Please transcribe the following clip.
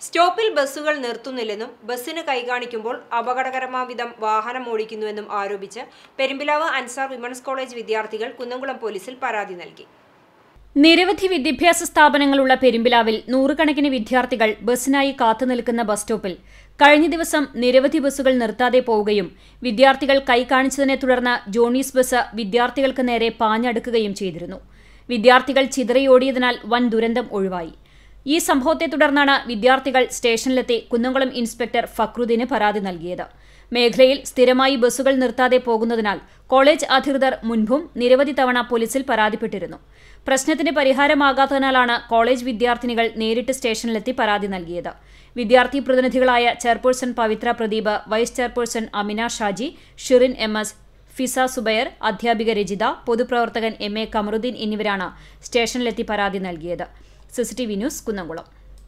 സ്റ്റോപ്പിൽ ബസ്സുകൾ നിർത്തുന്നില്ലെന്നും ബസ്സിന് കൈകാണിക്കുമ്പോൾ അപകടകരമാം വിധം വാഹനം ഓടിക്കുന്നുവെന്നും ആരോപിച്ച് പെരുമ്പിലാവ് അൻസാർ വിമൻസ് കോളേജ് വിദ്യാർത്ഥികൾ കുന്നംകുളം പോലീസിൽ പരാതി നൽകി നിരവധി വിദ്യാഭ്യാസ സ്ഥാപനങ്ങളുള്ള പെരുമ്പിലാവിൽ നൂറുകണക്കിന് വിദ്യാർത്ഥികൾ ബസ്സിനായി കാത്തുനിൽക്കുന്ന ബസ് സ്റ്റോപ്പിൽ കഴിഞ്ഞ ദിവസം നിരവധി ബസ്സുകൾ നിർത്താതെ പോവുകയും വിദ്യാർത്ഥികൾ കൈ കാണിച്ചതിനെ തുടർന്ന് ജോണീസ് ബസ് വിദ്യാർത്ഥികൾക്ക് നേരെ പാഞ്ഞടുക്കുകയും ചെയ്തിരുന്നു വിദ്യാർത്ഥികൾ ചിതറിയോടിയതിനാൽ വൻ ദുരന്തം ഒഴിവായി ഈ സംഭവത്തെ തുടർന്നാണ് വിദ്യാർത്ഥികൾ സ്റ്റേഷനിലെത്തി കുന്നംകുളം ഇൻസ്പെക്ടർ ഫക്രുദ്ദീന് പരാതി നൽകിയത് മേഖലയിൽ സ്ഥിരമായി ബസ്സുകൾ നിർത്താതെ പോകുന്നതിനാൽ കോളേജ് അധികൃതർ മുൻപും നിരവധി തവണ പോലീസിൽ പരാതിപ്പെട്ടിരുന്നു പ്രശ്നത്തിന് പരിഹാരമാകാത്തതിനാലാണ് കോളേജ് വിദ്യാർത്ഥിനികൾ നേരിട്ട് സ്റ്റേഷനിലെത്തി പരാതി നൽകിയത് വിദ്യാർത്ഥി പ്രതിനിധികളായ chairperson Pavithra Pradeep vice chairperson Amina Shaji Shirin M S Fiza Subair അധ്യാപിക രജിത പൊതുപ്രവർത്തകൻ എം എ കമറുദ്ദീൻ എന്നിവരാണ് സ്റ്റേഷനിലെത്തി പരാതി നൽകിയത് സിസിടിവി ന്യൂസ് കുന്നംകുളം